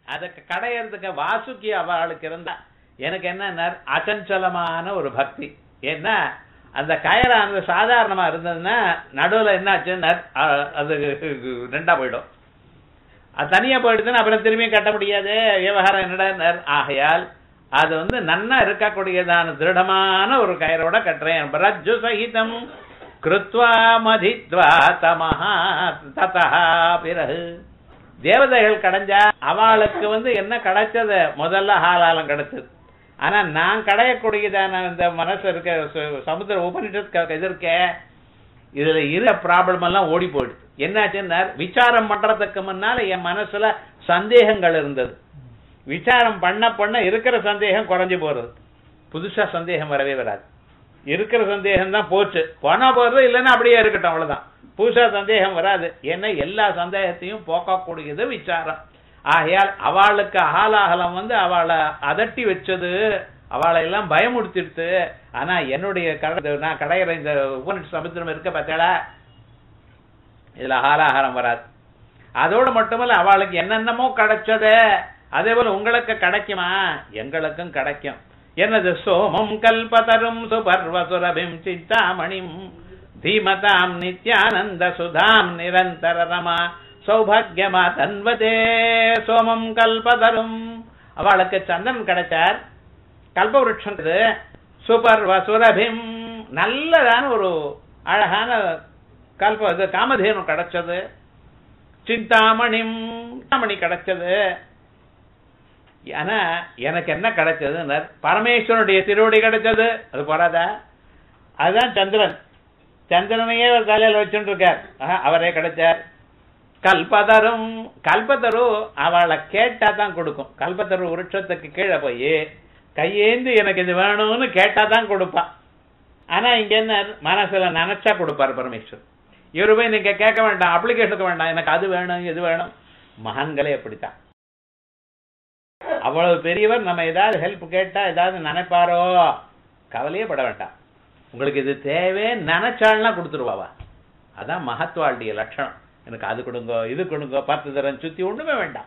அதுக்கு கடையறதுக்கு வாசுகி அவளுக்கு இருந்தா எனக்கு என்ன அச்சஞ்சலமான ஒரு பக்தி ஏன்னா அந்த கயரானது சாதாரணமா இருந்ததுன்னா நடுவுல என்ன ஆச்சுன்னா அஹ், அது ரெண்டா போயிடும் அது தனியா போயிடுதுன்னா அப்புறம் திரும்பியும் கட்ட முடியாது விவகாரம் என்னடா ஆகையால் அது வந்து நன்னா இருக்கக்கூடியதான திருடமான ஒரு கயிறோட கட்டுறேன் ரஜ்ஜு சகிதம் கிருத்வா மதித்வா தமஹா ததா பிறகு தேவதைகள் கடைஞ்சா அவளுக்கு வந்து என்ன கிடைச்சது முதல்ல ஹாலாலம் கிடைச்சது ஆனா நான் கடையக்கூடியதான இந்த மனசு இருக்க சு- சமுத்திர உபனிஷத் இது இருக்க இதுல இருக்க ப்ராப்ளம் எல்லாம் ஓடி போயிடுது என்னாச்சுன்னா விசாரம் பண்றதுக்கு முன்னால என் மனசுல சந்தேகங்கள் இருந்தது விசாரம் பண்ண பண்ண இருக்கிற சந்தேகம் குறைஞ்சு போறது புதுசா சந்தேகம் வரவே வராது இருக்கிற சந்தேகம் தான் போச்சு போனா போறது இல்லைன்னா அப்படியே இருக்கட்டும் அவ்வளவுதான் புதுசா சந்தேகம் வராது ஏன்னா எல்லா சந்தேகத்தையும் போக்கக்கூடியது விசாரம் ஆகையால் அவளுக்கு அகாலாகலம் வந்து அவளை அதட்டி வச்சது அவளை எல்லாம் பயமுடுத்திடுத்து ஆனா என்னுடைய கடை நான் கடையிற இந்த உபனிஷ சமுத்திரம் இருக்க பார்த்தாளா இதுல அகாலாகாரம் வராது அதோட மட்டுமல்ல அவளுக்கு என்னென்னமோ கிடைச்சது அதே போல உங்களுக்கு கிடைக்குமா எங்களுக்கும் கிடைக்கும் என்னது சோமம் கல்பதரும் சுபர்வசுரபிம் சிந்தாமணிம் தீமதாம் நித்யானந்த சுதாம் நிரந்தர ரமா சௌபாகியமா தன்வதே சோமம் கல்பதரும் அவளுக்கு சந்தன் கிடைச்சார் கல்பவருஷம் இது சுபர்வ சுரபிம் நல்லதான ஒரு அழகான கல்ப இது காமதேனு கிடைச்சது சிந்தாமணிம் சிந்தாமணி கிடைச்சது ஆனா எனக்கு என்ன கிடைச்சதுன்னு பரமேஸ்வரனுடைய திருவடி கிடைச்சது அது போறாதா அதுதான் சந்திரன் சந்திரனையே ஒரு தலையில வச்சுட்டு இருக்கார் ஆஹா, அவரே கிடைச்சார் கல்பதரும் கல்பத்தரு அவளை கேட்டா தான் கொடுக்கும் கல்பத்தரு விருட்சத்துக்கு கீழே போய் கையேந்து எனக்கு இது வேணும்னு கேட்டா தான் கொடுப்பா ஆனா இங்க என்ன மனசுல நினைச்சா கொடுப்பாரு பரமேஸ்வர் இவரு போய் நீங்க கேட்க வேண்டாம் அப்ளிகேஷனுக்கு வேண்டாம் எனக்கு அது வேணும் இது வேணும் மகான்களே அப்படித்தான் அவ்வளவு பெரியவர் நம்ம ஏதாவது ஹெல்ப் கேட்டா ஏதாவது நினைப்பாரோ கவலையே பட வேண்டாம் உங்களுக்கு இது தேவை நினைச்சாள்னா கொடுத்துருவாவா அதான் மகத்வாளுடைய லட்சணம் எனக்கு அது கொடுங்க இது கொடுங்க பத்து தரம் சுத்தி ஒண்ணுமே வேண்டாம்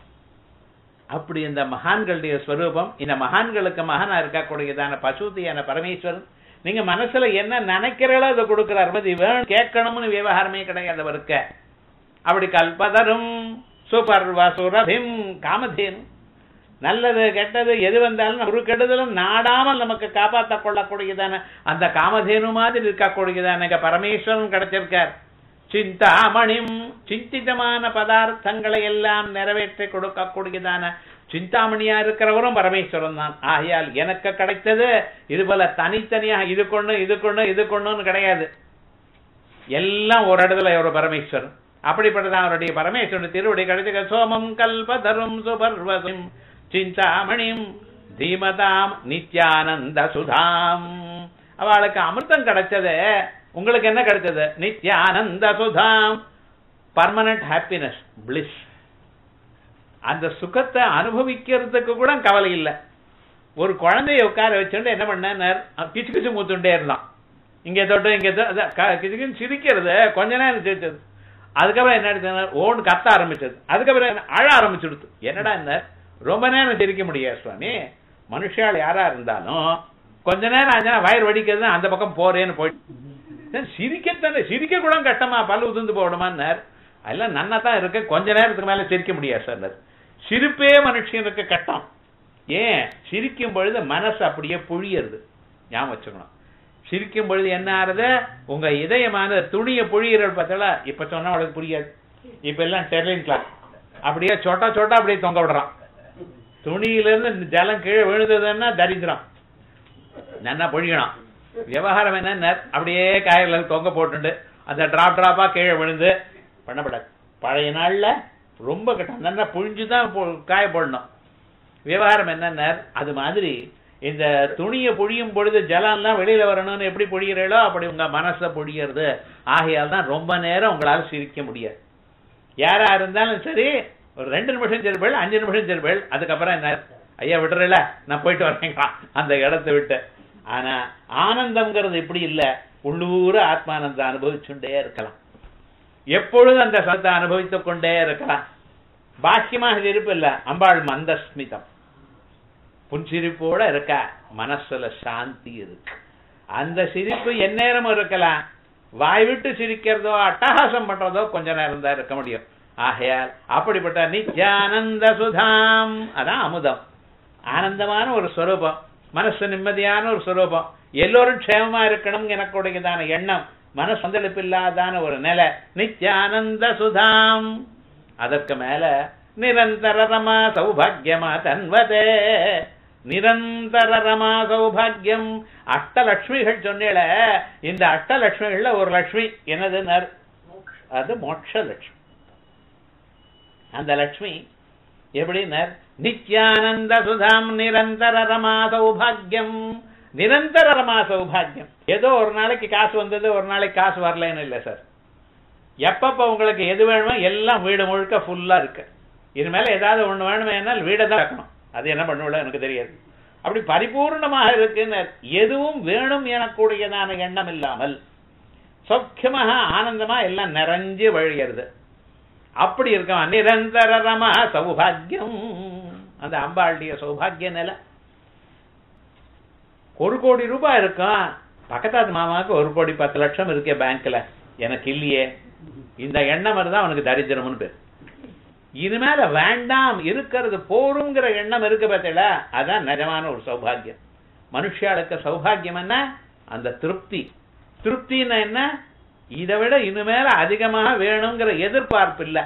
அப்படி இந்த மகான்களுடைய ஸ்வரூபம் இந்த மகான்களுக்கு மகானா இருக்கக்கூடியதான பசுதியான பரமேஸ்வரன் நீங்க மனசுல என்ன நினைக்கிறீங்களோ அதை கொடுக்கிறார் அது வேணும் கேட்கணும்னு விவகாரமே கிடையாது அவருக்கு அப்படி கல்பதரும் சுபர்வ சுரபிம் காமதேனு நல்லது கெட்டது எது வந்தாலும் ஒரு கெடுதலும் நாடாமல் நமக்கு காப்பாற்ற கொள்ளக்கூடியதான அந்த காமதேனு மாதிரி இருக்கக்கூடியதான இங்க பரமேஸ்வரன் கிடைச்சிருக்கார் சிந்தாமணிம் சிந்திதமான பதார்த்தங்களை எல்லாம் நிறைவேற்றி கொடுக்கக்கூடியதான சிந்தாமணியா இருக்கிறவரும் பரமேஸ்வரன் தான் ஆகையால் எனக்கு கிடைத்தது இது போல தனித்தனியா இது கொண்டு இது கொண்டு இது கொண்டுன்னு கிடையாது எல்லாம் ஒரு இடத்துல ஒரு பரமேஸ்வரன் அப்படிப்பட்டதான் அவருடைய பரமேஸ்வரன் திருவடி கிடைச்ச சோமம் கல்பதரும் சுபர்வசும் சிந்தாமணிம் தீமதாம் நித்யானந்த சுதாம் அவளுக்கு அமிர்தம் கிடைச்சது உங்களுக்கு என்ன கிடைச்சது நித்யானந்த சுதாம் பர்மனன்ட் ஹாப்பினஸ் பிளிஸ் அந்த சுகத்தை அனுபவிக்கிறதுக்கு கூட கவலை இல்லை ஒரு குழந்தைய உட்கார வச்சுட்டு என்ன பண்ணார் கிச்சு கிச்சு மூத்துட்டே இருந்தான் இங்க தொட்டு இங்க தொ- அதான் க- கிச்சு கிச்சு சிரிக்கிறது கொஞ்ச நேரம் சிரிச்சது அதுக்கப்புறம் என்ன ஆயிடுச்சுன்னா ஓன்னு கத்த ஆரம்பிச்சது அதுக்கப்புறம் என்ன அழ ஆரம்பிச்சுடுது என்னடா என்ன ரொம்ப நேரம் சிரிக்க முடியாது சுவாமி மனுஷால் யாரா இருந்தாலும் கொஞ்ச நேரம் ஆச்சுன்னா வயிறு வடிக்கிறது அந்த பக்கம் போறேன்னு போயிட்டு சிரிக்கத்தானே சிரிக்க கூட கஷ்டமா பல்லு உதிர்ந்து போடுமான்னார் அதெல்லாம் நன்னா தான் இருக்கு கொஞ்ச நேரத்துக்கு மேல சிரிக்க முடியாது சார் சிரிப்பே மனுஷனுக்கு கட்டம் ஏன் சிரிக்கும் பொழுது மனசு அப்படியே புழியறது ஞாபகம் வச்சுக்கணும் சிரிக்கும் பொழுது என்ன ஆறுது உங்க இதயமான துணியை புழியிறது பார்த்தல இப்ப சொன்னா அவளுக்கு புரியாது இப்ப எல்லாம் டெர்லின் கிளாஸ் அப்படியே சொட்டா சொட்டா அப்படியே தொங்க விடுறான் துணியிலிருந்து ஜலம் கீழே விழுந்ததுன்னா தரித்திரம் நல்லா பொழியணும் விவகாரம் என்ன அப்படியே காயல தொங்க போட்டுண்டு அந்த டிராப் டிராப்பா கீழே விழுந்து பண்ணப்படாது பழைய நாள்ல ரொம்ப கட்டம் நல்லா புழிஞ்சுதான் போ- காய போடணும் விவகாரம் என்னன்னா அது மாதிரி இந்த துணியை பொழியும் பொழுது ஜலம்லாம் வெளியில வரணும்னு எப்படி பொழிகிறீங்களோ அப்படி உங்க மனசை பொழியறது ஆகையால் தான் ரொம்ப நேரம் உங்களால சிரிக்க முடியாது யாரா இருந்தாலும் சரி ஒரு ரெண்டு நிமிஷம் செல்பேள் அஞ்சு நிமிஷம் செல்பேள் அதுக்கப்புறம் என்ன ஐயா விடுறல நான் போயிட்டு வரேங்களா அந்த இடத்தை விட்டு ஆனா ஆனந்தம்ங்கிறது இப்படி இல்ல உள்ளூர ஆத்மானந்தம் அனுபவிச்சுட்டே இருக்கலாம் எப்பொழுதும் அந்த சத்தை அனுபவித்துக் கொண்டே இருக்கலாம் பாக்கியமாக சிரிப்பு இல்ல அம்பாள் மந்தஸ்மிதம் புன்சிரிப்போட இருக்கா மனசுல சாந்தி இருக்கு அந்த சிரிப்பு எந்நேரமும் இருக்கலாம் வாய் விட்டு சிரிக்கிறதோ அட்டகாசம் பண்றதோ கொஞ்ச நேரம் தான் இருக்க முடியும் ஆகையால் அப்படிப்பட்ட நித்யானந்த சுதாம் அதான் அமுதம் ஆனந்தமான ஒரு ஸ்வரூபம் மனசு நிம்மதியான ஒரு ஸ்வரூபம் எல்லோரும் க்ஷேமமா இருக்கணும் எனக்குடையதான எண்ணம் மனசு வந்தளிப்பில்லாதான ஒரு நிலை நித்யானந்த சுதாம் அதற்கு மேல நிரந்தர ரமா சௌபாகியமா தன்வதே நிரந்தர ரமா சௌபாகியம் அஷ்டலட்சுமிகள் சொன்னேல இந்த அஷ்டலட்சுமிகள்ல ஒரு லட்சுமி என்னது அது மோட்ச லட்சுமி அந்த லட்சுமி எப்படினர் நித்யானந்த சுதாம் நிரந்தர ரமா சௌபாகியம் நிரந்தர ரமா சௌபாகியம் ஏதோ ஒரு நாளைக்கு காசு வந்தது ஒரு நாளைக்கு காசு வரலன்னு இல்லை சார் எப்பப்ப உங்களுக்கு எது வேணுமோ எல்லாம் வீடு முழுக்க ஃபுல்லா இருக்கு இனிமேல ஏதாவது ஒண்ணு வேணுமேனால் வீடை தான் வைக்கணும் அது என்ன பண்ணுவிட எனக்கு தெரியாது அப்படி பரிபூர்ணமாக இருக்குன்னு எதுவும் வேணும் எனக்கூடியதான எண்ணம் இல்லாமல் சௌக்கியமாக ஆனந்தமா எல்லாம் நிறைஞ்சு வழிகிறது அப்படி இருக்கும் நிரந்தரமா சௌபாகியம் அந்த அம்பாளுடைய சௌபாகிய நிலை ஒரு கோடி ரூபாய் இருக்கும் பக்கத்தாத்து மாமாவுக்கு ஒரு கோடி பத்து லட்சம் இருக்கே பேங்க்ல எனக்கு இல்லையே இந்த எண்ணம் தான் அவனுக்கு தரித்திரம்னு பேர் இனிமேல வேண்டாம் இருக்கிறது போருங்கிற எண்ணம் இருக்கு பார்த்தீங்களா அதான் நிஜமான ஒரு சௌபாகியம் மனுஷாளுக்கு சௌபாகியம் என்ன அந்த திருப்தி திருப்தின்னா என்ன இதை விட இனிமேல அதிகமாக வேணுங்கிற எதிர்பார்ப்பு இல்லை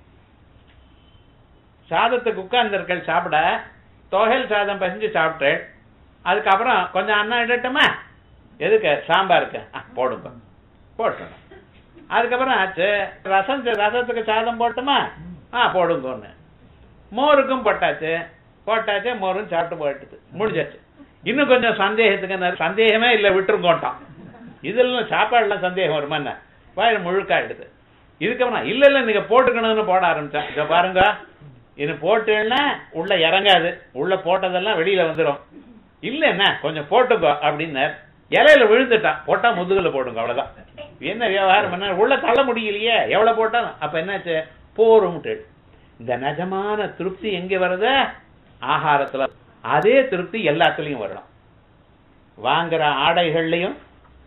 சாதத்துக்கு உட்கார்ந்தர்கள் சாப்பிட தொகைல் சாதம் பசிஞ்சு சாப்பிட்டேன் அதுக்கப்புறம் கொஞ்சம் அன்னம் இடட்டுமா எதுக்கு சாம்பாருக்கு போடுங்க போட்டோம் அதுக்கப்புறம் ஆச்சு ரசம் ரசத்துக்கு சாதம் போட்டுமா ஆ போடுங்கன்னு மோருக்கும் போட்டாச்சு போட்டாச்சு மோரும் சாப்பிட்டு போயிட்டுது முடிஞ்சாச்சு இன்னும் கொஞ்சம் சந்தேகத்துக்கு சந்தேகமே இல்லை விட்டுருங்கோட்டான் இதெல்லாம் சாப்பாடுலாம் சந்தேகம் வருமா என்ன வயிறு முழுக்காயிடுது இதுக்கப்புறம் இல்ல இல்ல நீங்க போட்டுக்கணும்னு போட ஆரம்பிச்சேன் இதை பாருங்க இது போட்டுன்னா உள்ள இறங்காது உள்ள போட்டதெல்லாம் வெளியில வந்துடும் இல்ல என்ன கொஞ்சம் போட்டுக்கோ அப்படின்னு இலையில விழுந்துட்டான் போட்டா முதுகுல போடுங்க அவ்வளவுதான் என்ன விவகாரம் என்ன உள்ள தள்ள முடியலையே எவ்வளவு போட்டாலும் அப்ப என்னாச்சு போரும்ட்டு இந்த நிஜமான திருப்தி எங்க வருது ஆகாரத்துல அதே திருப்தி எல்லாத்துலயும் வரணும் வாங்குற ஆடைகள்லயும்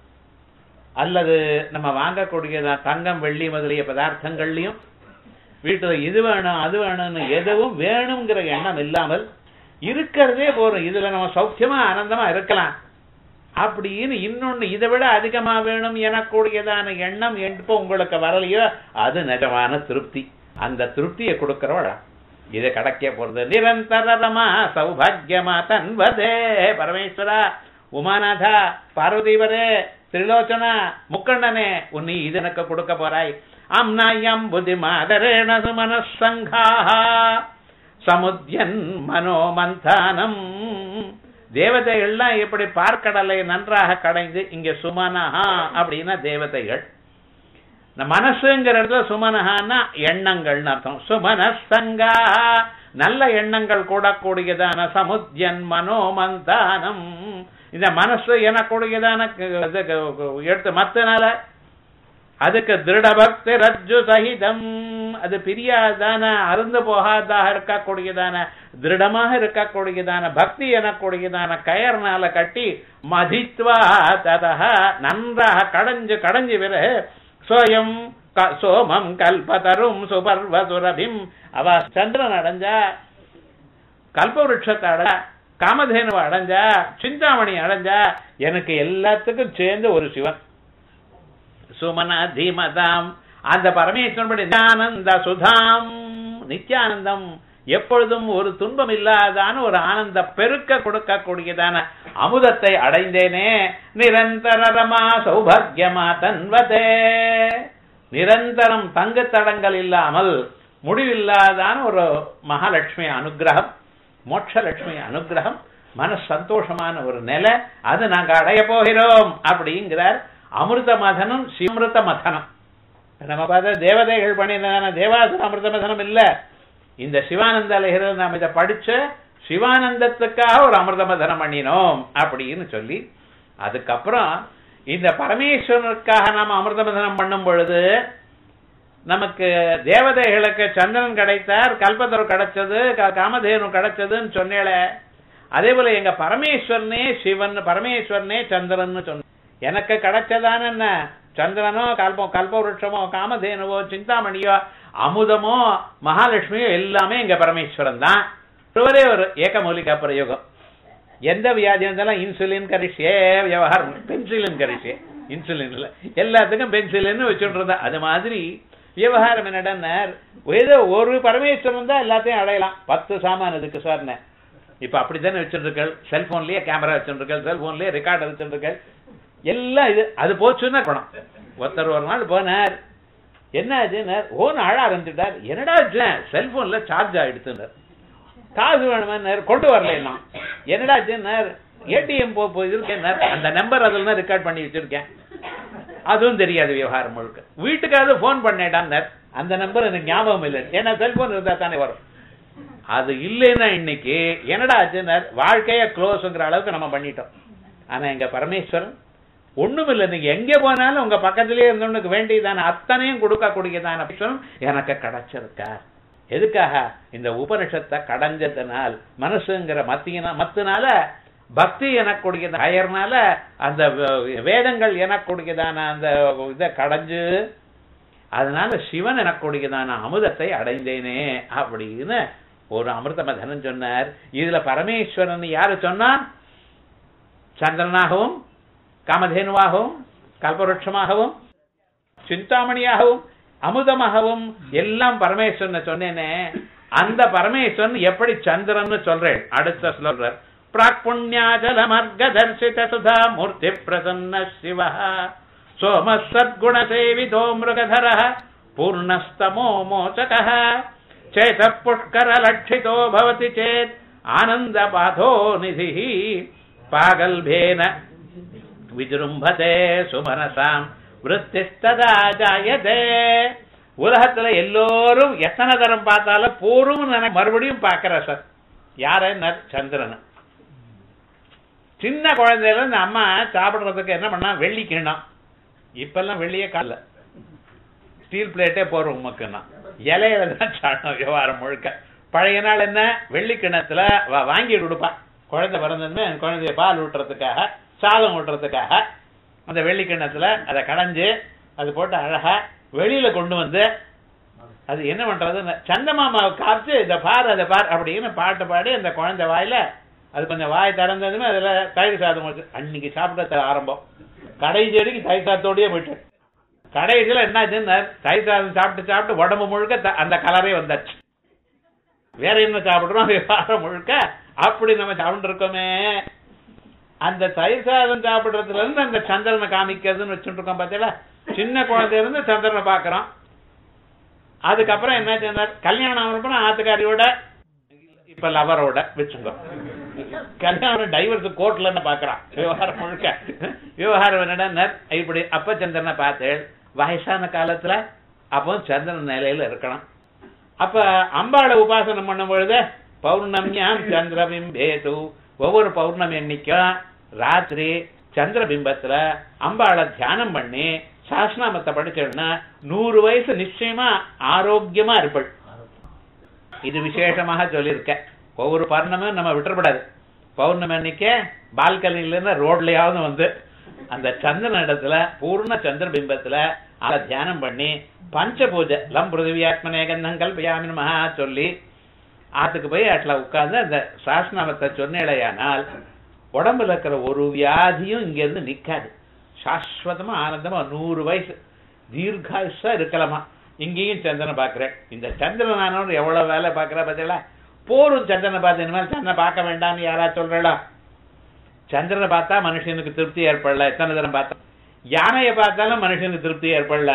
அல்லது நம்ம வாங்கக்கூடிய தங்கம் வெள்ளி முதலிய பதார்த்தங்கள்லயும் வீட்டுல இது வேணும் அது வேணும்னு எதுவும் வேணுங்கிற எண்ணம் இல்லாமல் இருக்கிறதே போறோம் இதுல நம்ம சௌக்கியமா ஆனந்தமா இருக்கலாம் அப்படின்னு இன்னொன்னு இதை விட அதிகமா வேணும் எனக்கூடியதான எண்ணம் எப்போ உங்களுக்கு வரலையோ அது நிஜமான திருப்தி அந்த திருப்தியை கொடுக்கிறவளா இது கிடைக்க போறது நிரந்தரமா சௌபாகியமா தன்வதே பரமேஸ்வரா உமாநாதா பார்வதிவரே திரிலோச்சனா முக்கண்ணனே உன்னை இது எனக்கு கொடுக்க போறாய் அம்னாயம் புதி மாதரேண சுமனசங்கா சமுத்தியன் மனோமந்தானம் தேவதைகள்லாம் எப்படி பார்க்கடலை நன்றாக கடைந்து இங்க சுமனஹா அப்படின்னா தேவதைகள் இந்த மனசுங்கிற இடத்துல சுமனஹான்னா எண்ணங்கள்னு அர்த்தம் சுமனசங்கா நல்ல எண்ணங்கள் கூடக்கூடியதான சமுத்தியன் மனோமந்தானம் இந்த மனசு எனக்கூடியதான எடுத்து மத்தனால அதுக்கு திருட பக்தி ரஜ்ஜு சகிதம் அது பிரியாதான அருந்து போகாதாக இருக்கக்கூடியதான திருடமாக இருக்கக்கூடியதான பக்தி எனக்கூடியதான கயர்னால கட்டி மதித்வா ததக நன்றாக கடைஞ்சு கடைஞ்சு பிறகு சோயம் சோமம் கல்பதரும் சுபர்வ சுரபிம் அவ சந்திரன் அடைஞ்சா கல்பவருஷத்தை அட காமதேனுவை அடைஞ்சா சிந்தாமணி அடைஞ்சா எனக்கு எல்லாத்துக்கும் சேர்ந்து ஒரு சிவன் சுமன தீமதாம் அந்த பரமேஸ்வரனுடைய நித்யானந்த சுதாம் நித்யானந்தம் எப்பொழுதும் ஒரு துன்பம் இல்லாதான ஒரு ஆனந்த பெருக்க கொடுக்கக்கூடியதான அமுதத்தை அடைந்தேனே நிரந்தரமா சௌபாகியமா தன்வதே நிரந்தரம் தங்கு தடங்கள் இல்லாமல் முடிவில்லாதான ஒரு மகாலட்சுமி அனுகிரகம் மோட்சலட்சுமி அனுகிரகம் மன சந்தோஷமான ஒரு நிலை அது நாங்க அடைய போகிறோம் அப்படிங்கிறார் அமிர்த மதனம் சிமிருத மதனம் நம்ம பார்த்தா தேவதைகள் பண்ணியிருந்தான தேவாசுர அமிர்த மதனம் இல்ல இந்த சிவானந்த லஹிரில் நாம் இதை படிச்ச சிவானந்தத்துக்காக ஒரு அமிர்த மதனம் பண்ணினோம் அப்படின்னு சொல்லி அதுக்கப்புறம் இந்த பரமேஸ்வரனுக்காக நாம் அமிர்த மதனம் பண்ணும் பொழுது நமக்கு தேவதைகளுக்கு சந்திரன் கிடைத்தார் கல்பத்தரு கிடைச்சது க- காமதேனு கிடைச்சதுன்னு சொன்னேளே அதே போல எங்க பரமேஸ்வரனே சிவன் பரமேஸ்வரனே சந்திரன் சொன்ன எனக்கு கிடைச்சதான என்ன சந்திரனோ கல்பம் கல்பவருஷமோ காமதேனுவோ சிந்தாமணியோ அமுதமோ மகாலட்சுமியோ எல்லாமே எங்க பரமேஸ்வரன் தான் ஒரே ஒரு ஏகமூலிகா பிரயோகம் எந்த வியாதி இருந்தாலும் இன்சுலின் கரிசியே விவகாரம் பென்சிலின் கரிசியே இன்சுலின் இல்ல எல்லாத்துக்கும் பென்சிலின் வச்சுட்டு இருந்தா அது மாதிரி விவகாரம் என்னடா ஏதோ ஒரு பரமேஸ்வரன் தான் எல்லாத்தையும் அடையலாம் பத்து சாமான் இதுக்கு சார்னே இப்ப அப்படித்தானே வச்சிருக்கீர்கள் செல்போன்லயே கேமரா வச்சிருக்கீர்கள் செல்போன்லயே ரெக்கார்டர் வச்சிருக்கீர்கள் எல்லாம் இது அது போச்சுன்னா குணம் ஒருத்தர் ஒரு நாள் போனார் என்ன ஆச்சுன்னார் ஓன்னு அழ ஆரம்பிச்சுட்டார் என்னடா ஆச்சு செல்போன்ல சார்ஜ் ஆயிடுச்சுன்னார் காசு வேணுமான்னார் கொண்டு வரலாம் என்னடா ஆச்சுன்னார் ஏடிஎம் போ போய் இருக்கேன் அந்த நம்பர் அதில் தான் ரெக்கார்ட் பண்ணி வச்சிருக்கேன் அதுவும் தெரியாது விவகாரம் முழுக்க வீட்டுக்காவது ஃபோன் பண்ணேடான்னார் அந்த நம்பர் எனக்கு ஞாபகம் இல்லை ஏன்னா செல்போன் இருந்தா தானே வரும் அது இல்லைன்னா இன்னைக்கு என்னடா ஆச்சுன்னார் வாழ்க்கைய க்ளோஸ்ங்கிற அளவுக்கு நம்ம பண்ணிட்டோம் ஆனா எங்க பரமேஸ்வரன் ஒண்ணும் இல்லை நீங்க எங்க போனாலும் உங்க பக்கத்திலேயே இருந்தவனுக்கு வேண்டியதான அத்தனையும் கொடுக்கக்கூடியதான பரமேஸ்வரன் எனக்கு கிடைச்சிருக்கார் எதுக்காக இந்த உபனிஷத்தை கடைஞ்சதுனால் மனசுங்கிற மத்தியின மத்தினால பக்தி எனக்கூடிய அயர்னால அந்த வே- வேதங்கள் எனக்கூடியதான அந்த இதை கடைஞ்சு அதனால சிவன் எனக்கூடியதான அமுதத்தை அடைந்தேனே அப்படின்னு ஒரு அமிர்த மதனன் சொன்னார் இதுல பரமேஸ்வரன் யாரு சொன்னா சந்திரனாகவும் காமதேனுவாகவும் கல்பவருஷமாகவும் சிந்தாமணியாகவும் அமுதமாகவும் எல்லாம் பரமேஸ்வரன் சொன்னேனே அந்த பரமேஸ்வரன் எப்படி சந்திரன் சொல்றேன் அடுத்த சொல்றார் பிராக் புண்ணியாஜல மர்க தர்சித சுதா மூர்த்தி பிரசன்ன சிவ சோம சத்குண சேவிதோ மிருகதர பூர்ணஸ்தமோ மோச்சக சேத புஷ்கர லட்சிதோ பவதி சேத் ஆனந்த பாதோ நிதி பாகல்பேன விஜృంభతే சுமனசாம் விருத்திஸ்ததா ஜாயதே உலகத்துல எல்லோரும் எத்தனை தரம் பார்த்தாலும் பூர்வம் நினை மறுபடியும் பார்க்கிற சார் யார சந்திரன் சின்ன குழந்தையில இந்த அம்மா சாப்பிடுறதுக்கு என்ன பண்ணா வெள்ளி கிண்ணம் இப்பெல்லாம் வெள்ளியே கால ஸ்டீல் பிளேட்டே போறோம் உமக்குன்னா இலையில தான் சாடணும் விவகாரம் முழுக்க பழைய நாள் என்ன வெள்ளி கிண்ணத்துல வா- வாங்கி கொடுப்பா குழந்தை பிறந்ததுமே அந்த குழந்தைய பால் ஊட்டுறதுக்காக சாதம் ஊட்டுறதுக்காக அந்த வெள்ளி கிண்ணத்துல அதை கடைஞ்சு அது போட்டு அழகா வெளியில கொண்டு வந்து அது என்ன பண்றதுன்னு சந்தமாமாவை காமிச்சு இதை பார் அதை பார் அப்படின்னு பாட்டு பாடி அந்த குழந்தை வாயில அது கொஞ்சம் வாய் திறந்ததுமே அதுல தயிர் சாதம் வச்சு அன்னைக்கு சாப்பிட ஆரம்பம் கடைசி வரைக்கும் தயிர் சாதத்தோடயே போயிட்டு கடைசியில என்னாச்சுன்னா தயிர் சாதம் சாப்பிட்டு சாப்பிட்டு உடம்பு முழுக்க த- அந்த கலரே வந்தாச்சு வேற என்ன சாப்பிடுறோம் விவகாரம் முழுக்க அப்படி நம்ம சாப்பிட்டு இருக்கோமே அந்த தயிர் சாதம் சாப்பிடுறதுல இருந்து அந்த சந்திரனை காமிக்கிறதுன்னு வச்சுட்டு இருக்கோம் பார்த்தீங்களா சின்ன குழந்தையில இருந்து சந்திரனை பார்க்கறோம் அதுக்கப்புறம் என்ன சொன்னார் கல்யாணம் ஆகிறப்ப ஆத்துக்காரியோட இப்ப லவரோட வச்சுக்கோ கல்யாணம் டைவர்ஸ் கோர்ட்ல என்ன பாக்குறான் விவகாரம் முழுக்க விவகாரம் என்னடா இப்படி அப்ப சந்திரனை பார்த்து வயசான காலத்துல அப்போ சந்திரன் நிலையில இருக்கணும் அப்ப அம்பாளை உபாசனம் பண்ணும் பொழுது பௌர்ணமியாம் சந்திரபிம்பேது ஒவ்வொரு பௌர்ணமி அன்னைக்கும் ராத்திரி சந்திரபிம்பத்துல அம்பாளை தியானம் பண்ணி சாஸ்நாமத்தை படிச்சோம்னா நூறு வயசு நிச்சயமா ஆரோக்கியமா இருப்பள் இது விசேஷமாக சொல்லியிருக்கேன் ஒவ்வொரு பௌர்ணமியும் நம்ம விட்டுறப்படாது பௌர்ணமி அன்னைக்கு பால்கனில இருந்து ரோட்லயாவது வந்து அந்த சந்திரன் இடத்துல பூர்ண சந்திர பிம்பத்துல அதை தியானம் பண்ணி பஞ்ச பூஜை லம் பிருத்திவியாத்மனே கந்தங்கள் பியாமின் மகா சொல்லி ஆத்துக்கு போய் அட்ல உட்கார்ந்து அந்த சாஸ்நாமத்தை சொன்னேடையானால் உடம்புல இருக்கிற ஒரு வியாதியும் இங்க இருந்து நிக்காது சாஸ்வதமா ஆனந்தமா நூறு வயசு தீர்காயுஷா இருக்கலாமா இங்கேயும் சந்திரனை பார்க்கிறேன் இந்த சந்திரன் ஆனவன் எவ்வளவு வேலை பார்க்கறா பார்த்தீங்களா போரும் சந்திரனை பார்த்து இனிமேல் சந்திரனை பார்க்க வேண்டாம்னு யாரா சொல்றா சந்திரனை பார்த்தா மனுஷனுக்கு திருப்தி ஏற்படல எத்தனை தரம் பார்த்தா யானையை பார்த்தாலும் மனுஷனுக்கு திருப்தி ஏற்படல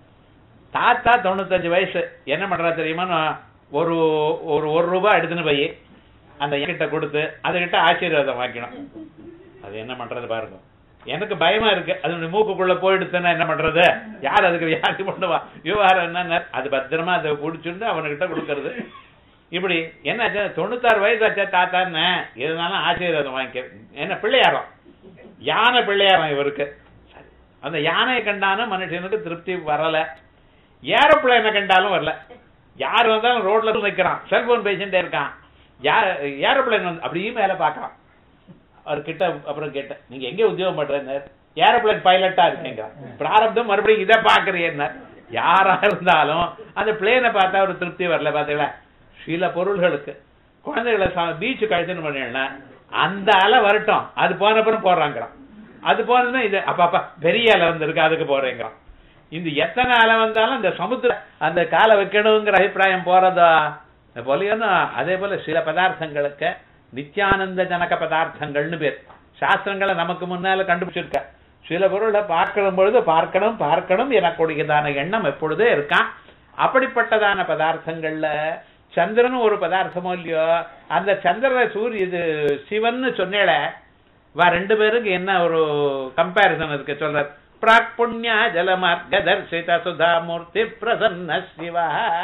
தாத்தா தொண்ணூத்தஞ்சு வயசு என்ன பண்றா தெரியுமா நான் ஒரு ஒரு ஒரு ரூபாய் எடுத்துன்னு போய் அந்த கிட்ட கொடுத்து அதுகிட்ட ஆசீர்வாதம் வாங்கிக்கணும் அது என்ன பண்றது பாருங்க எனக்கு பயமா இருக்கு அது மூக்குக்குள்ள போயிடுச்சுன்னா என்ன பண்றது யார் அதுக்கு வியாதி பண்ணுவா விவகாரம் என்னன்னா அது பத்திரமா அதை புடிச்சுட்டு அவனுக்கிட்ட கொடுக்கறது இப்படி என்னாச்சு தொண்ணூத்தாறு வயசு ஆச்சா தாத்தான்னு இருந்தாலும் ஆசீர்வாதம் வாங்கிக்க என்ன பிள்ளையாரம் யானை பிள்ளையாரம் இவருக்கு சரி. அந்த யானையை கண்டான மனுஷனுக்கு திருப்தி வரல ஏரோப்ளேனை கண்டாலும் வரல யார் வந்தாலும் ரோட்ல நிக்கிறான் செல்போன் பேசிட்டே இருக்கான் யார் ஏரோப்ளேன் வந்து அப்படியே மேல பார்க்கறான் அவர் கிட்ட அப்புறம் கேட்டேன் நீங்க எங்க உத்தியோகம் பண்றேன்னு ஏரோப்ளேன் பைலட்டா இருக்கீங்க பிராரப்தம் மறுபடியும் இதை பாக்குறீங்க யாரா இருந்தாலும் அந்த பிளேனை பார்த்தா ஒரு திருப்தி வரல பாத்தீங்களா சில பொருள்களுக்கு குழந்தைகளை பீச்சு கழிச்சுன்னு பண்ணீங்கன்னா அந்த அலை வரட்டும் அது போனப்புறம் போடுறாங்கிறான் அது போனதுமே இது அப்பா அப்பா பெரிய அலை வந்திருக்கு அதுக்கு போறேங்கிறான் இந்த எத்தனை அலை வந்தாலும் இந்த சமுத்திர அந்த காலை வைக்கணுங்கிற அபிப்பிராயம் போறதா போலியோன்னா அதே போல சில பதார்த்தங்களுக்கு நித்யானந்த ஜனக பதார்த்தங்கள்னு பேர் சாஸ்திரங்களை நமக்கு முன்னால கண்டுபிடிச்சிருக்க சில பொருளை பார்க்கிற பொழுது பார்க்கணும் பார்க்கணும் எனக்குடையதான எண்ணம் எப்பொழுதே இருக்கான் அப்படிப்பட்டதான பதார்த்தங்கள்ல சந்திரன் ஒரு பதார்த்தமோ இல்லையோ அந்த சந்திரனை சூரிய இது சிவன்னு சொன்னேல வா ரெண்டு பேருக்கு என்ன ஒரு கம்பேரிசன் இருக்கு சொல்ற பிராக் புண்ணியா ஜலமார்க்க தர்சித சுதாமூர்த்தி பிரசன்ன சிவா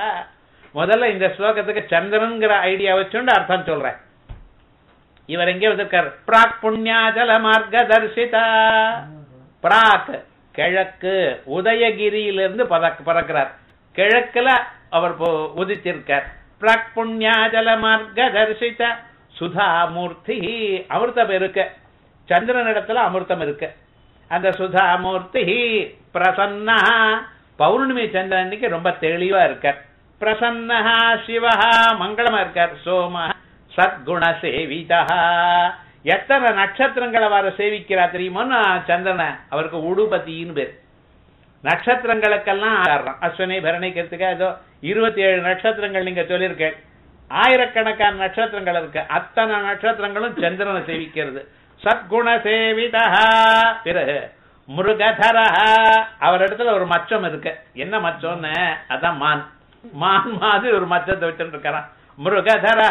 முதல்ல இந்த ஸ்லோகத்துக்கு சந்திரன்கிற ஐடியா வச்சுண்டு அர்த்தம் சொல்றேன் இவர் எங்கே வந்திருக்கார் பிராக் புண்ணியா ஜலமார்க்க தர்சிதா பிராக் கிழக்கு உதயகிரியிலிருந்து பதக் பறக்கிறார் கிழக்குல அவர் போ- உதித்திருக்கார் பிராக் புண்ணியா ஜலமார்க்க தர்சித சுதாமூர்த்தி அமிர்தம் இருக்கு சந்திரன் இடத்துல அமிர்தம் இருக்கு அந்த சுதாமூர்த்தி பிரசன்னா பௌர்ணமி சந்திரன் அன்னைக்கு ரொம்ப தெளிவா இருக்கார் பிரசன்னா சிவா மங்களமா இருக்கார் சோம சத்குண சேவிதா எத்தனை நட்சத்திரங்களை அவரை சேவிக்கிறா தெரியுமோன்னா சந்திரனை அவருக்கு உடுபத்தின்னு பேர் நட்சத்திரங்களுக்கெல்லாம் ஆதாரம் அஸ்வினி பரணி கிருத்திகா ஏதோ இருபத்தி ஏழு நட்சத்திரங்கள் நீங்க சொல்லியிருக்கேன் ஆயிரக்கணக்கான நட்சத்திரங்கள் இருக்கு அத்தனை நட்சத்திரங்களும் சந்திரனை சேவிக்கிறது சத்குண சேவிதா பிறகு முருகதரா அவர் இடத்துல ஒரு மச்சம் இருக்கு என்ன மச்சம்னு அதான் மான் மான் மாதிரி ஒரு மச்சத்தை வச்சுட்டு இருக்கிறான் முருகதரா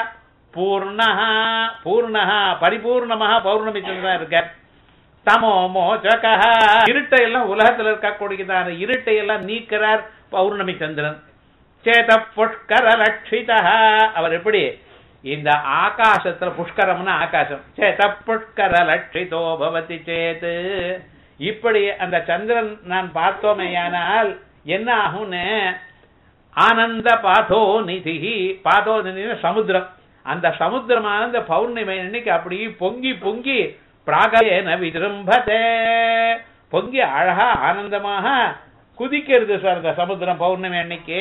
பூர்ணஹா பூர்ணஹா பரிபூர்ணமாக பௌர்ணமி சந்திரன் இருக்கார் தமோ மோச்சகா இருட்டை எல்லாம் உலகத்துல இருக்கக்கூடியதான இருட்டை எல்லாம் நீக்கிறார் பௌர்ணமி சந்திரன் சேத புஷ்கர லட்சிதா அவர் எப்படி இந்த ஆகாசத்துல புஷ்கரம்னா ஆகாசம் சேத புஷ்கர லட்சிதோ பவதி சேத்து இப்படி அந்த சந்திரன் நான் பார்த்தோமேயானால் என்ன ஆகும்னு ஆனந்த பாதோ நிதி பாதோ நிதி சமுத்திரம் அந்த சமுத்திரமானந்த பௌர்ணமி அன்னைக்கு அப்படி பொங்கி பொங்கி பிராகேன விஜృంభதே பொங்கி அழகா ஆனந்தமாக குதிக்கிறது சார் அந்த சமுத்திரம் பௌர்ணமி அன்னைக்கு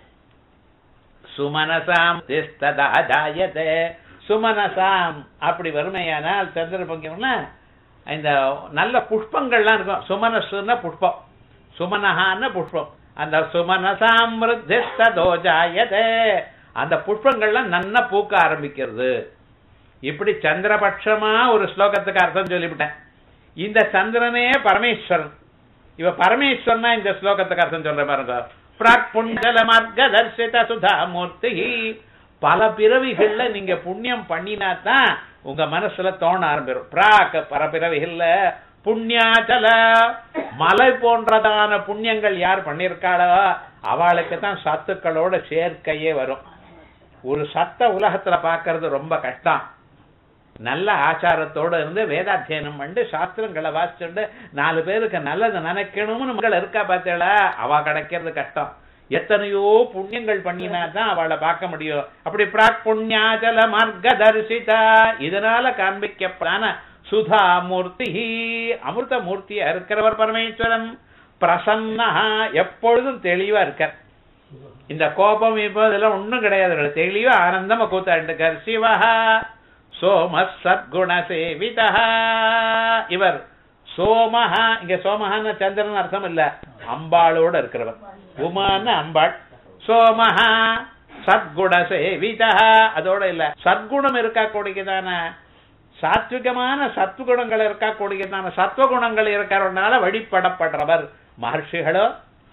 சுமனசாம் திஸ்ததா ஜாயதே சுமனசாம் அப்படி வறுமையானால் சந்திர பொங்கியம்னா இந்த நல்ல புஷ்பங்கள்லாம் இருக்கும் சுமனசுன்னா புஷ்பம் சுமனஹான்னு புஷ்பம் அந்த சுமனசாம் விருத்திஸ்ததோ ஜாயதே அந்த புஷ்பங்கள்லாம் நன்னா பூக்க ஆரம்பிக்கிறது இப்படி சந்திரபட்சமா ஒரு ஸ்லோகத்துக்கு அர்த்தம் சொல்லிவிட்டேன் இந்த சந்திரனே பரமேஸ்வரன் இவ பரமேஸ்வரனா இந்த ஸ்லோகத்துக்கு அர்த்தம் சொல்ற பாருங்க பிராக் புண்டல மார்க்க தர்சித சுதா மூர்த்தி பல பிறவிகள்ல நீங்க புண்ணியம் பண்ணினா தான் உங்க மனசுல தோண ஆரம்பிடும் பிராக் பல பிறவிகள்ல புண்ணியாச்சல மலை போன்றதான புண்ணியங்கள் யார் பண்ணியிருக்காளோ அவளுக்கு தான் சத்துக்களோட சேர்க்கையே வரும் ஒரு சத்த உலகத்துல பார்க்கிறது ரொம்ப கஷ்டம் நல்ல ஆச்சாரத்தோட இருந்து வேதாத்தியனம் பண்ணி சாஸ்திரங்களை வாசிச்சுட்டு நாலு பேருக்கு நல்லது நினைக்கணும்னு மக்கள் இருக்கா பார்த்தேளா அவ கிடைக்கிறது கஷ்டம் எத்தனையோ புண்ணியங்கள் பண்ணினா தான் அவளை பார்க்க முடியும் அப்படி பிராக் புண்ணியாச்சல மார்க்க தரிசிதா இதனால காண்பிக்கப்படான சுதா மூர்த்தி அமிர்த மூர்த்தியா இருக்கிறவர் பரமேஸ்வரன் பிரசன்னா எப்பொழுதும் தெளிவா இருக்கார் இந்த கோபம் இப்போ இதெல்லாம் ஒண்ணும் கிடையாது தெளிவா ஆனந்தமா கூத்தாண்டுக்கார் சிவஹா சோம சத்குண சேவிதா இவர் சோமஹா இங்க சோமஹான்னு சந்திரன் அர்த்தம் இல்ல அம்பாளோட இருக்கிறவர் உமான்னு அம்பாள் சோமஹா சத்குண சேவிதா அதோட இல்ல சத்குணம் இருக்கக்கூடியதான சாத்விகமான சத்வகுணங்கள் இருக்கக்கூடியதான சத்வகுணங்கள் இருக்கிறவனால வழிபடப்படுறவர் மகர்ஷிகளோ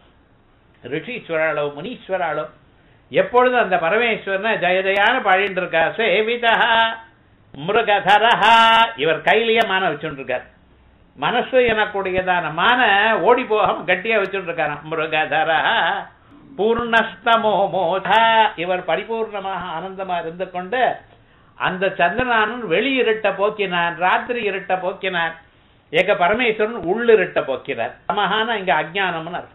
ரிஷீஸ்வராளோ முனீஸ்வராளோ எப்பொழுதும் அந்த பரமேஸ்வரனை ஜெயஜயான பாடிட்டு இருக்கா சேவிதா மிருகதரஹா இவர் கையிலேயே மான வச்சுட்டு இருக்கார் மனசு எனக்கூடியதான மான ஓடி போகாம கட்டியா வச்சுட்டு இருக்காரு மிருகதரஹா பூர்ணஸ்தமோ மோதா இவர் பரிபூர்ணமாக ஆனந்தமா இருந்து கொண்டு அந்த சந்திரனானன் வெளி இருட்ட போக்கினான் ராத்திரி இருட்ட போக்கினான் ஏக பரமேஸ்வரன் உள்ளிருட்ட போக்கிறார் தமஹான இங்க அஜ்ஞானம்னு அர்த்தம்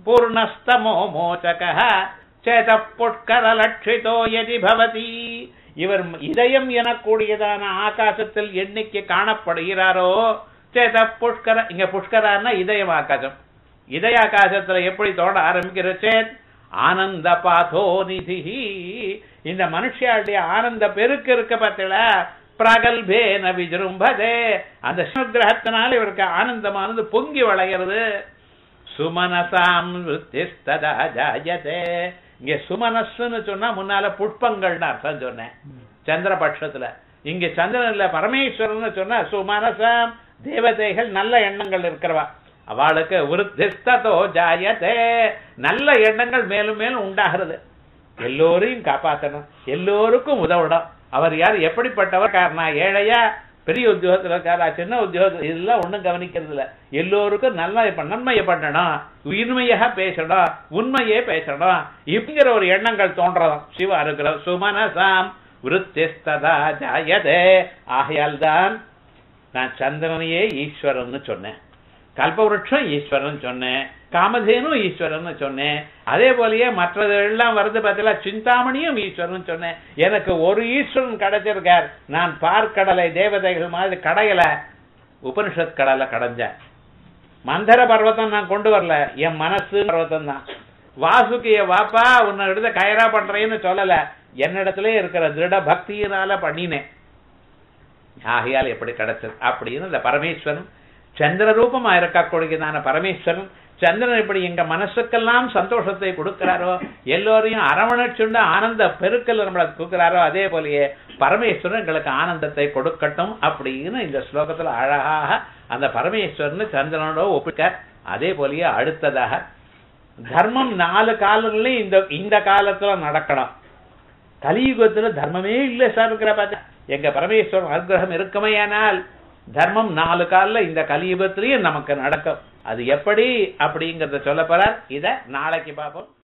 பூர்ணஸ்தமோ மோச்சக சேத புஷ்கர லட்சிதோ யதி பவதி இவர் இதயம் எனக்கூடியதான ஆகாசத்தில் என்னைக்கு காணப்படுகிறாரோ சேத புஷ்கர இங்க புஷ்கரான்னா இதயம் ஆகாசம் இதய ஆகாசத்துல எப்படி தோட ஆரம்பிக்கிற சேத் ஆனந்த பாதோ நிதி இந்த மனுஷியாளுடைய ஆனந்த பெருக்கு இருக்க பார்த்தீங்களா பிரகல்பேன விஜృంభதே அந்த கிரகத்தினால இவருக்கு ஆனந்தமானது பொங்கி வளைகிறது சுமனசாம் விருத்திஸ்ததா ஜாயதே இங்க சுமனஸ்ன்னு சொன்னா முன்னால புஷ்பங்கள்னு அர்த்தம் சொன்னேன் சந்திரபட்சத்துல இங்க சந்திரன்ல பரமேஸ்வரன் சொன்னா சுமனசாம் தேவதைகள் நல்ல எண்ணங்கள் இருக்கிறவா அவளுக்கு விருத்திஸ்ததோ ஜாயதே நல்ல எண்ணங்கள் மேலும் மேலும் உண்டாகிறது எல்லோரையும் காப்பாற்றணும் எல்லோருக்கும் உதவணும் அவர் யார் எப்படிப்பட்டவர் காரணம் ஏழையா பெரிய உத்தியோகத்துல இருக்காரா சின்ன உத்தியோகத்துல இதெல்லாம் ஒண்ணும் கவனிக்கிறது இல்ல எல்லோருக்கும் நல்ல இப்ப நன்மையை பண்ணணும் உண்மையாக பேசணும் உண்மையே பேசணும் இப்படிங்கிற ஒரு எண்ணங்கள் தோன்றலாம் சிவ இருக்கிற சுமனசாம் விருத்திஸ்ததா ஜாயதே ஆகையால் தான் நான் சந்திரனையே ஈஸ்வரன்னு சொன்னேன் கல்பவருஷம் ஈஸ்வரன் சொன்னேன் காமதேனு ஈஸ்வரன் சொன்னேன் அதே போலயே மற்றது எல்லாம் வருது பார்த்தீங்களா சிந்தாமணியும் ஈஸ்வரன் சொன்னேன் எனக்கு ஒரு ஈஸ்வரன் கிடைச்சிருக்கார் நான் பார்க்கடலை தேவதைகள் மாதிரி கடையல உபனிஷத் கடலை கடைஞ்சேன் மந்தர பர்வதம் நான் கொண்டு வரல என் மனசு பர்வதம் தான் வாசுகிய வாப்பா உன்னை எடுத்து கயரா பண்றேன்னு சொல்லல என்னிடத்துல இருக்கிற திருட பக்தியினால பண்ணினேன் ஆகையால் எப்படி கிடைச்சது அப்படின்னு இந்த பரமேஸ்வரன் சந்திர ரூபமா இருக்கக்கூடியதான பரமேஸ்வரன் சந்திரன் இப்படி எங்க மனசுக்கெல்லாம் சந்தோஷத்தை கொடுக்கிறாரோ எல்லோரையும் அரவணைச்சுண்டு ஆனந்த பெருக்கல் நம்மளை கொடுக்கிறாரோ அதே போலயே பரமேஸ்வரன் எங்களுக்கு ஆனந்தத்தை கொடுக்கட்டும் அப்படின்னு இந்த ஸ்லோகத்துல அழகாக அந்த பரமேஸ்வரன் சந்திரனோட ஒப்பிட்டார் அதே போலயே அடுத்ததாக தர்மம் நாலு காலங்களையும் இந்த இந்த காலத்துல நடக்கணும் கலியுகத்துல தர்மமே இல்லை சார் இருக்கிற பார்த்தா எங்க பரமேஸ்வரன் அனுகிரகம் இருக்குமையானால் தர்மம் நாலு காலில் இந்த கலியுகத்திலையும் நமக்கு நடக்கும் அது எப்படி அப்படிங்கறத சொல்ல போறார் இத நாளைக்கு பார்ப்போம்